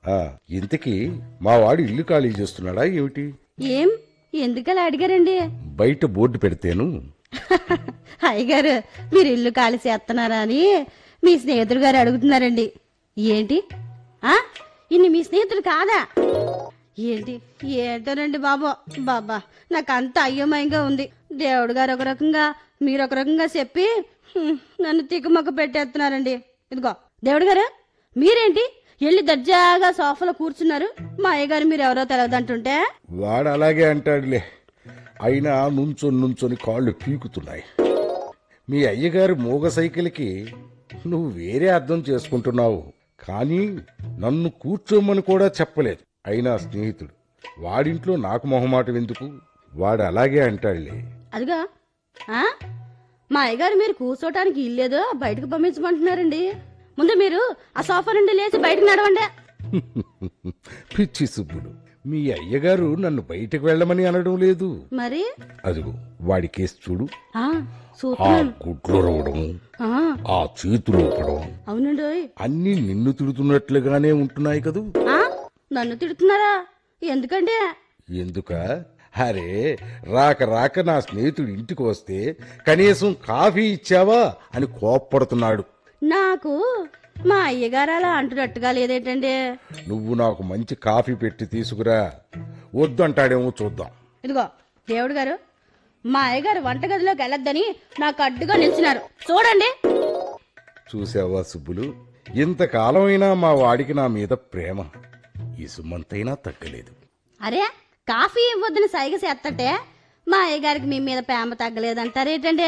ఆ, ఇంతకీ మా వాడు ఇల్లు ఖాళీ చేస్తున్నాడా ఏమిటి ఏం ఎందుకలా అడిగారండి బయట బోర్డు పెడితేను అయ్యగారు మీరు ఇల్లు ఖాళీ చేస్తున్నారా అని మీ స్నేహితుడు గారు అడుగుతున్నారండి ఏంటి ఆ ఇన్ని మీ స్నేహితుడు కాదా ఏంటి ఏంటోనండి బాబు బాబా నాకు అంత అయ్యమయంగా ఉంది దేవుడు గారు ఒక రకంగా మీరు ఒక రకంగా చెప్పి హ్మ్, నన్ను తిక్కుమక్క పెట్టేస్తున్నారండి ఇదిగో దేవుడు గారు మీరేంటి వెళ్ళి దర్జాగా సోఫాలో కూర్చున్నారు మా అయ్యగారు మీరు ఎవరో తెలియదంటుంటే వాడు అలాగే అంటాడులే అయినా నుంచొని నుంచొని కాళ్ళు పీకుతున్నాయి మీ అయ్యగారి మూగ సైకిల్కి నువ్వు వేరే అర్థం చేసుకుంటున్నావు కానీ నన్ను కూర్చోమని కూడా చెప్పలేదు అయినా స్నేహితుడు వాడింట్లో నాకు మొహమాటం ఎందుకు వాడు అలాగే అంటాడులే అదిగా ఆ? మా అయ్యగారు మీరు కూర్చోటానికి ఇల్లేదో బయటకు పంపించమంటున్నారండి ముందు మీరు ఆ సోఫా నుండి లేచి బయటకు నడవండి పిచ్చి సుబ్బులు మీ అయ్యగారు నన్ను బయటకు వెళ్ళమని అనడం లేదు మరి అదిగో వాడి కేసు చూడు ఆ ఆ చూస్తున్నాను గుడ్లు రవడం ఆ, ఆ చేతులు ఊపడం అవునండి ఓయ్. అన్నీ నిన్ను తిడుతున్నట్లుగానే ఉంటున్నాయి కదూ ఆ నన్ను తిడుతున్నారా ఎందుకండి ఎందుక అరే రాక రాక నా స్నేహితుడు ఇంటికి వస్తే కనీసం కాఫీ ఇచ్చావా అని కోప్పడుతున్నాడు నాకు మా అయ్యగారు అలా అంటున్నట్టుగా లేదేంటండి నువ్వు నాకు మంచి కాఫీ పెట్టి తీసుకురా వద్దంటాడేమో చూద్దాం ఇదిగో దేవుడు గారు మా అయ్యగారు వంటగదిలోకి వెళ్ళొద్దని నాకు అడ్డుగా నిలిచినారు చూడండి చూసావా సుబ్బులు ఇంతకాలమైనా మా వాడికి నా మీద ప్రేమ ఈ సుమంతైనా తగ్గలేదు అరే కాఫీ ఇవ్వద్దని సైగ చేస్తటే మా అయ్యగారికి మీ మీద ప్రేమ తగ్గలేదంటారేటండి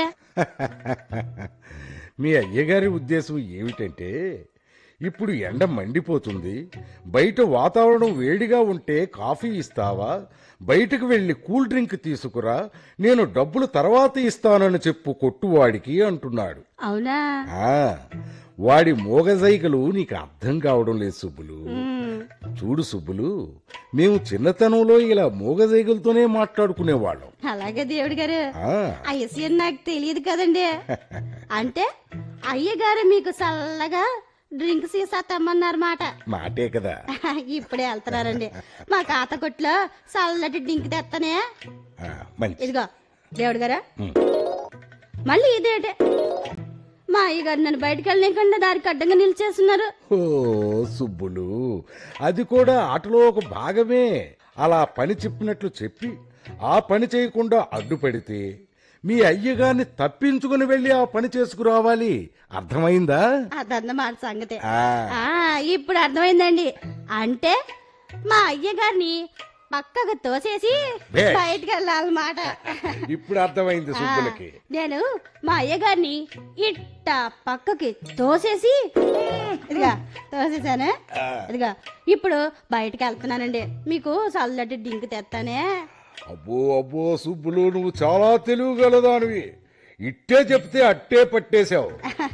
మీ అయ్యగారి ఉద్దేశం ఏమిటంటే ఇప్పుడు ఎండ మండిపోతుంది బయట వాతావరణం వేడిగా ఉంటే కాఫీ ఇస్తావా బయటకు వెళ్ళి కూల్ డ్రింక్ తీసుకురా నేను డబ్బులు తర్వాత ఇస్తానని చెప్పు కొట్టువాడికి అంటున్నాడు అవునా ఆ వాడి మోగజైకలు నీకు అర్థం కావడం లేదు సుబ్బులు ఉమ్, చూడు సుబ్బులు మేము చిన్నతనంలో ఇలా మోగజైకలతోనే మాట్లాడుకునేవాళ్ళం అలాగే దేవుడి గారు ఆ ఆ విషయం నాకు తెలియదు కదండి అంటే అయ్యగారు మీకు చల్లగా డ్రింక్ సీసా తెమ్మన్నారన్నమాట మాటే కదా ఇప్పుడే వెళ్తున్నారండి మా కాత కొట్లో చల్లటి డ్రింక్ తెత్తనే ఆ, మంచి ఇదిగో దేవుడు గారా ఉమ్. మళ్ళీ ఇదేటే మా అయ్యగారు నన్ను బయటకు వెళ్ళలేకుండా దారికి అడ్డంగా నిలిచేస్తున్నారు ఓ సుబ్బులు అది కూడా ఆటలో ఒక భాగమే అలా పని చెప్పినట్లు చెప్పి ఆ పని చేయకుండా అడ్డుపడితే మీ అయ్యగారిని తప్పించుకుని వెళ్ళి ఆ పని చేసుకురావాలి అర్థమైందా అదన్నమాట సంగతి ఆ, ఆ ఇప్పుడు అర్థమైందండి అంటే మా అయ్యగారిని పక్కకు తోసేసి బే. బయటకు వెళ్ళాలన్నమాట ఇప్పుడు అర్థమైంది సుబ్బులకి నేను మా అయ్యగారిని ఇట్ట పక్కకి తోసేసి ఇదిగా తోసేసానే ఇదిగా ఇప్పుడు బయటకు వెళ్తున్నానండి మీకు చల్లటి డింక్ తెస్తానే అబ్బో అబ్బో సుబ్బులు నువ్వు చాలా తెలివిగలదానివి ఇట్టే చెప్తే అట్టే పట్టేశావు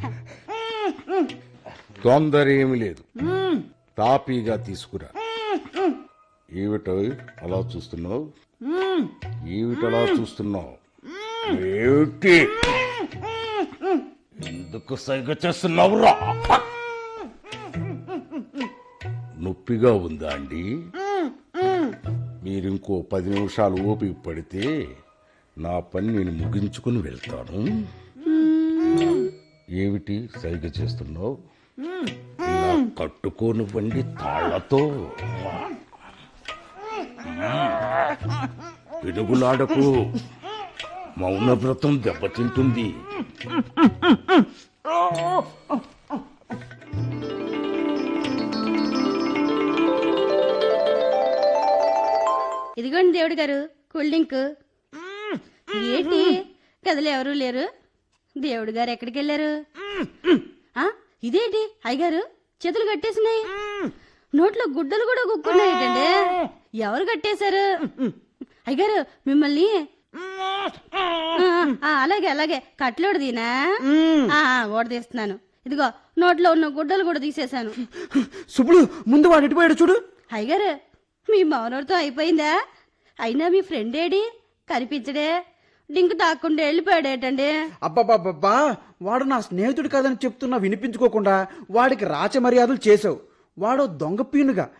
తొందర ఏమి లేదు తాపీగా తీసుకురా ఏమిటో అలా చూస్తున్నావు ఏమిటలా చూస్తున్నావు ఏమిటి ఎందుకు సైగ చేస్తున్నావురా నొప్పిగా ఉందా అండి మీరు ఇంకో పది నిమిషాలు ఓపిక పడితే నా పని నేను ముగించుకుని వెళ్తాను ఏమిటి సైగ చేస్తున్నావు ఇలా కట్టుకోనివ్వండి తాళ్లతో పిడుగులాడకు మౌనవ్రతం దెబ్బతింటుంది ఇదిగోండి దేవుడు గారు కూల్ డ్రింక్ ఏంటి గదిలో ఎవరు లేరు దేవుడు గారు ఎక్కడికి వెళ్ళారు ఆ ఇదేంటి అయ్యగారు చేతులు కట్టేసినాయి నోట్లో గుడ్డలు కూడా గుక్కున్నాయి ఏంటండి ఎవరు కట్టేశారు అయ్యగారు మిమ్మల్ని ఆ, ఆ, అలాగే అలాగే కట్లోడు దీనా ఓడదీస్తున్నాను ఇదిగో నోట్లో ఉన్న గుడ్డలు కూడా తీసేశాను సుబ్బులు ముందు వాడు ఎటుపోయాడు చూడు అయ్యగారు మీ మౌనర్తో అయిపోయిందా అయినా మీ ఫ్రెండ్ ఏడి కనిపించడే డింకు తాక్కుండా వెళ్ళిపోయాడేటండి అబ్బబ్బబ్బబ్బా వాడు నా స్నేహితుడు కాదని చెప్తున్నా వినిపించుకోకుండా వాడికి రాచ మర్యాదలు చేసావు వాడు దొంగ పీనుగా